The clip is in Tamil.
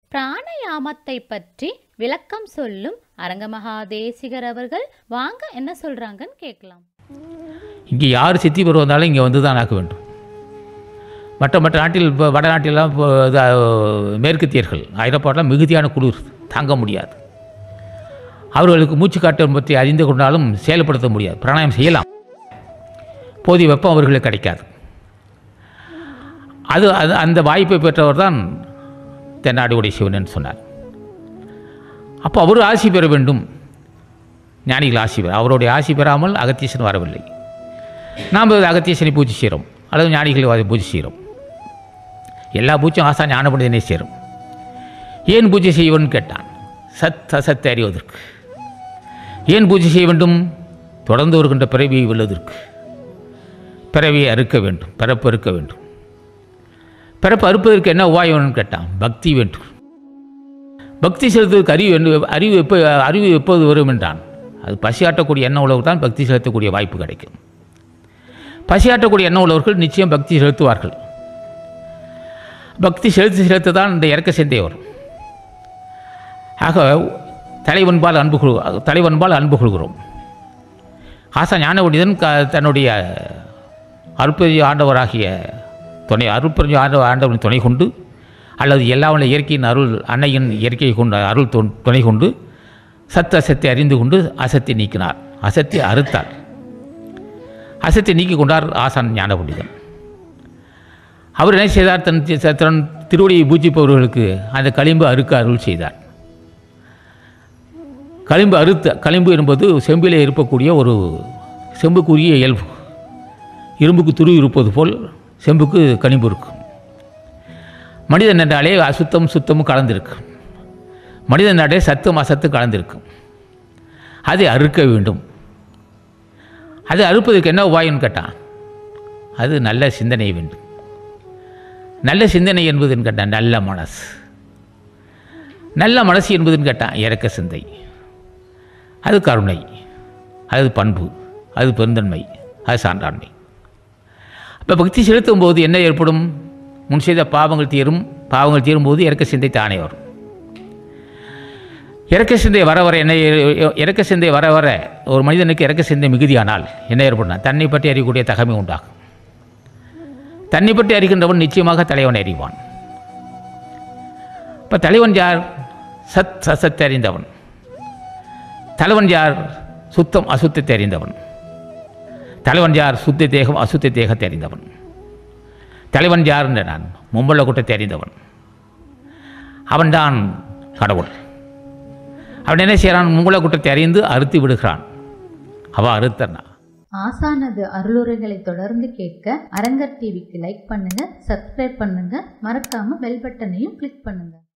பிராணயாமத்தை பற்றி விளக்கம் சொல்லும் அரங்கமகாதேசிகர் அவர்கள் வாங்க என்ன சொல்றாங்கன்னு கேட்கலாம் இங்கே யார் சித்தி பெறு வந்தாலும் இங்கே வந்து தான் ஆக்க வேண்டும் மற்ற மற்ற நாட்டில் இப்போ வடநாட்டிலெல்லாம் இப்போ இது, மேற்கத்தியர்கள் ஐரோப்பாட்டெலாம் மிகுதியான குளிர் தாங்க முடியாது அவர்களுக்கு மூச்சு காட்டம் பற்றி அறிந்து கொண்டாலும் செயல்படுத்த முடியாது பிராணாயம் செய்யலாம் போதிய வெப்பம் அவர்களுக்கு கிடைக்காது அது அது அந்த வாய்ப்பை பெற்றவர் தான் தென்னாடுடைய சிவன் சொன்னார் அப்போ அவர் ஆசி பெற வேண்டும் ஞானிகள் ஆசி பெற அவருடைய ஆசி பெறாமல் அகத்தீசன் வரவில்லை நாம் அகத்தீசனை பூஜை செய்கிறோம் அல்லது ஞானிகளை வா- பூஜை செய்கிறோம் எல்லா பூஜையும் ஆசா ஞானபண்டிதனை சேரும் ஏன் பூஜை செய்வன்னு கேட்டான் சத் அசத்தை அறிவதற்கு ஏன் பூஜை செய்ய வேண்டும் தொடர்ந்து வருகின்ற பிறவியை வெல்வதற்கு பிறவியை அறுக்க வேண்டும் பிறப்பு அறுக்க வேண்டும் பிறப்பு அறுப்பதற்கு என்ன உபாயம் வேணும்னு கேட்டான் பக்தி வேண்டும் பக்தி செலுத்துவதற்கு அறிவு வேண்டும் அறிவு எப்போ அறிவு எப்போது வரும் என்றான் அது பசியாற்றக்கூடிய எண்ணம் உள்ளவர்கள் தான் பக்தி செலுத்தக்கூடிய வாய்ப்பு கிடைக்கும் பசியாற்றக்கூடிய எண்ணம் உள்ளவர்கள் நிச்சயம் பக்தி செலுத்துவார்கள் பக்தி செலுத்தி செலுத்த தான் இந்த இறக்க சிந்தை வரும் ஆக தலைவன்பால் அன்பு கொள் தலைவன்பால் அன்பு கொள்கிறோம் ஆசா ஞானவடிதன் க தன்னுடைய அருட்பெரிய ஆண்டவராகிய துணை அருட்பெரிய ஆண்ட ஆண்டவரின் துணை கொண்டு அல்லது எல்லாவற்ற இயற்கையின் அருள் அன்னையின் இயற்கையை கொண்டு அருள் தொ- துணை கொண்டு சத்து அசத்தை அறிந்து கொண்டு அசத்தை நீக்கினார் அசத்தை அறுத்தார் அசத்தை நீக்கி கொண்டார் ஆசான் ஞான பண்டிதன் அவர் என்ன செய்தார் தன் தி- தன் திருவடியை பூஜிப்பவர்களுக்கு அந்த களிம்பு அறுக்க அருள் செய்தார் களிம்பு அறுத்த களிம்பு என்பது செம்பிலே இருக்கக்கூடிய ஒரு செம்புக்குரிய இயல்பு இரும்புக்கு துரு இருப்பது போல் செம்புக்கு களிம்பு இருக்கும் மனிதன் என்றாலே அசுத்தம் சுத்தமும் கலந்திருக்கு மனிதன் என்றாலே சத்தும் அசத்து கலந்திருக்கும் அதை அறுக்க வேண்டும் அது அறுப்பதற்கு என்ன உபாயம்னு கேட்டான் அது நல்ல சிந்தனை வேண்டும் நல்ல சிந்தனை என்பதுன்னு கேட்டான் நல்ல மனசு நல்ல மனசு என்பதுன்னு கேட்டான் இறக்க சிந்தை அது கருணை அது பண்பு அது பெருந்தன்மை அது சான்றாண்மை அப்போ பக்தி செலுத்தும் போது என்ன ஏற்படும் முன் செய்த பாவங்கள் தீரும் பாவங்கள் தீரும்போது இறக்க சிந்தை தானே வரும் இறக்க சிந்தை வர வர என்ன ஏ- இறக்க சிந்தை வர வர ஒரு மனிதனுக்கு இறக்க சிந்தை மிகுதியானால் என்ன ஏற்படும் தன்னை பற்றி அறியக்கூடிய தகமை உண்டாகும் தன்னை பற்றி அறிகின்றவன் நிச்சயமாக தலைவனை அறிவான் இப்போ தலைவன் யார் சத் சசத்தை அறிந்தவன் தலைவன் யார் சுத்தம் அசுத்தத்தை அறிந்தவன் தலைவன் யார் சுத்த தேகம் அசுத்த தேகத்தை அறிந்தவன் தலைவன் யார் என்ற நான் மும்பல கூட்டத்தை அறிந்தவன் அவன்தான் கடவுள் அவன் என்ன செய்கிறான் மும்பல கூட்டத்தை அறிந்து அறுத்து விடுகிறான் அவன் அறுத்தனா ஆசானது அருளுரைகளை தொடர்ந்து கேட்க அரங்கர் டிவிக்கு லைக் பண்ணுங்க சப்ஸ்கிரைப் பண்ணுங்க மறக்காம பெல் பட்டனையும் கிளிக் பண்ணுங்க